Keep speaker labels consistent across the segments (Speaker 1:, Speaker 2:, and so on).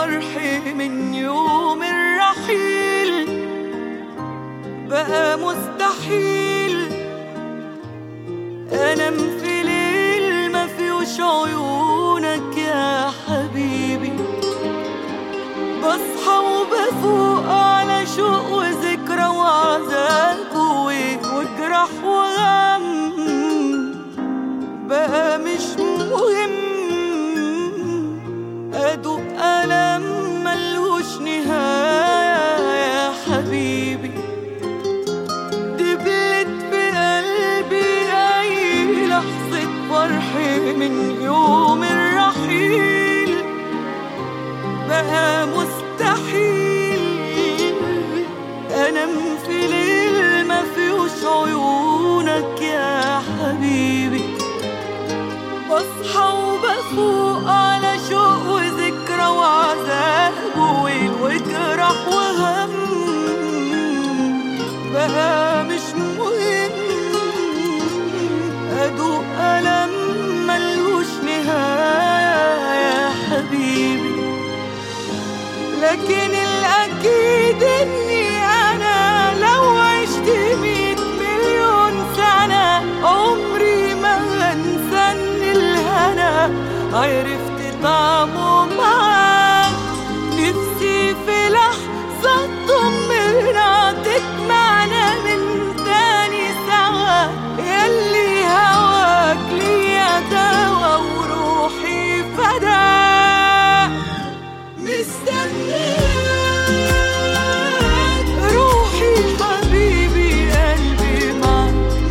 Speaker 1: فرحي من يوم الرحيل بقى مستحيل انام في ليل ما فيهوش عيونك يا حبيبي بصحى وبفوق على شوق وذكرى وعذاب و- وجرح وغم بقى مش مهم أدوق ألم ملهوش نهاية يا حبيبي دبلت في قلبي أي لحظة فرح من يوم الرحيل بقى مستحيل أنام في ليل ما فيهوش عيونك يا حبيبي بصحى وبفوق على شوق وذكرى وعذاب وويل وجرح وهم بقى مش مهم أدوق ألم ملهوش نهاية يا حبيبي لكن الأكيد إني أنا لو عشت مية مليون سنة عمري ما هنسى إن الهنا عرفت طعمه معاك نفسي في لحظة طمنا تجمعنا من تاني سوا يلي هواك ليا دوا وروحي فداك مستنياك روحي حبيبي قلبي معاك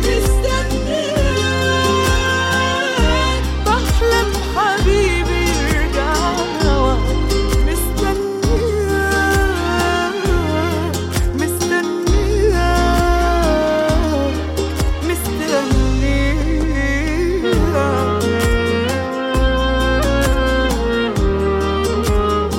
Speaker 1: مستنياك بحلم حبيبي يرجع هواك مستنياك مستنياك مستنياك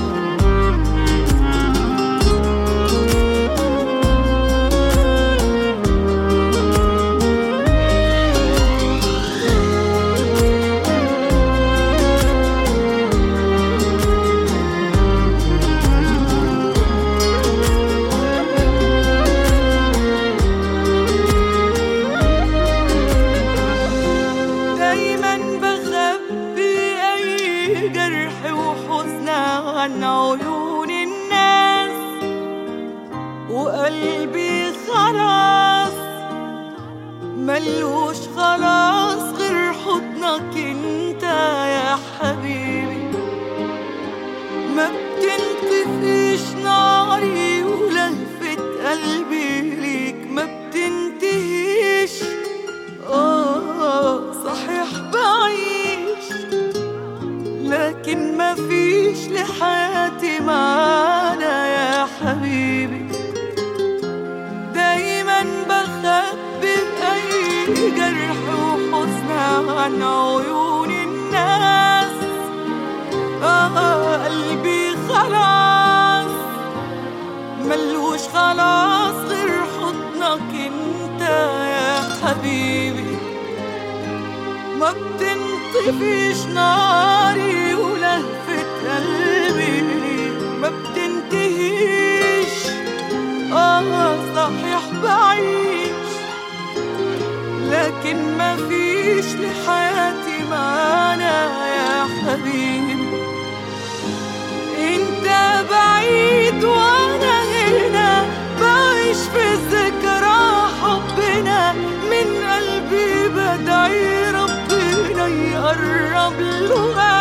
Speaker 1: دايما بخبي اي جرح وحزن عن عيون الناس وقلبي خلاص ملهوش خلاص غير حضنك انت يا حبيبي ما بتنطفيش ناري ولهفة قلبي ليك ما بتنتهيش آه صحيح بعيش لكن ما فيش لحياتي معانا يا حبيبي دايما بخبي أي جرح وحزن عن عيون الناس آه قلبي خلاص ملوش خلاص غير حضنك انت يا حبيبي ما بتنطفيش ناري ولهفة قلبي ما بتنتهيش اه صحيح بعيش لكن ما فيش لحياتي معانا يا حبيبي انت بعيد وانا هنا بعيش في ذكرى حبنا من قلبي بدعي ربنا يقرب له